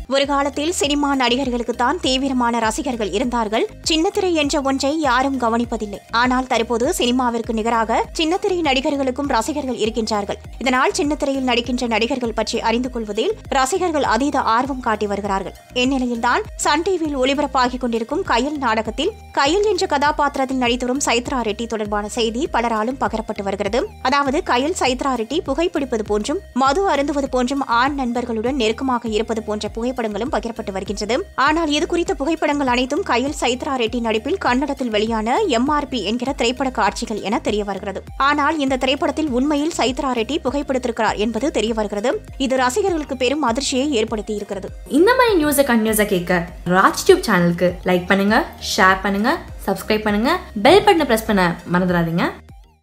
ஒரு காலத்தில் சினிமா நடிகர்களுக்கு தான் தீவிரமான ரசிகர்கள் இருந்தார்கள் சின்னத்திரை என்ற ஒன்றை யாரும் கவனிப்பதில்லை ஆனால் தற்போது சினிமாவிற்கு நிகராக சின்னத்திரை நடிகர்களுக்கும் ரசிகர்கள் இருக்கின்றார்கள் இதனால் சின்னத்திரையில் நடிக்கின்ற நடிகர்கள் பற்றி அறிந்து கொள்வதில் ரசிகர்கள் அதீத ஆர்வம் காட்டி வருகிறார்கள் இந்நிலையில்தான் சன் டிவியில் ஒளிபரப்பாகிக் கொண்டிருக்கும் கயல் நாடகத்தில் கயல் என்ற கதாபாத்திரத்தில் நடித்து வரும் சைத்ரா ரெட்டி தொடர்பான செய்தி பலராலும் பகரப்பட்டு வருகிறது அதாவது கயல் சைத்ரா ரெட்டி புகைப்பிடிப்பது போன்றும் மது அருந்துவது போன்றும் ஆண் நண்பர்களுடன் நெருக்கமாக இருப்பது போன்ற புகைப்படங்களும் பகிரப்பட்டு வருகின்றது ஆனால் இது குறித்த புகைப்படங்கள் அனைத்தும் கயல் சைத்ரா ரெட்டி நடிப்பில் கன்னடத்தில் வெளியான எம்ஆர்பி என்கிற திரைப்பட காட்சிகள் என தெரிய வருகிறது ஆனால் இந்த திரைப்படத்தில் உண்மையில் சைத்ரா ரெட்டி புகைப்பிடித்திருக்கிறார் என்பது தெரிய வருகிறது இது ரசிகர்களுக்கு பெரும் அதிர்ச்சியை ஏற்படுத்தி இருக்கிறது இந்த மாதிரி நியூஸை கண்டினியூஸாக கேட்க ராஜ் டியூப் சேனலுக்கு லைக் பண்ணுங்க ஷேர் பண்ணுங்க சப்ஸ்கிரைப் பண்ணுங்க பெல் பட்டனை ப்ரெஸ் பண்ண மறந்துடாதீங்க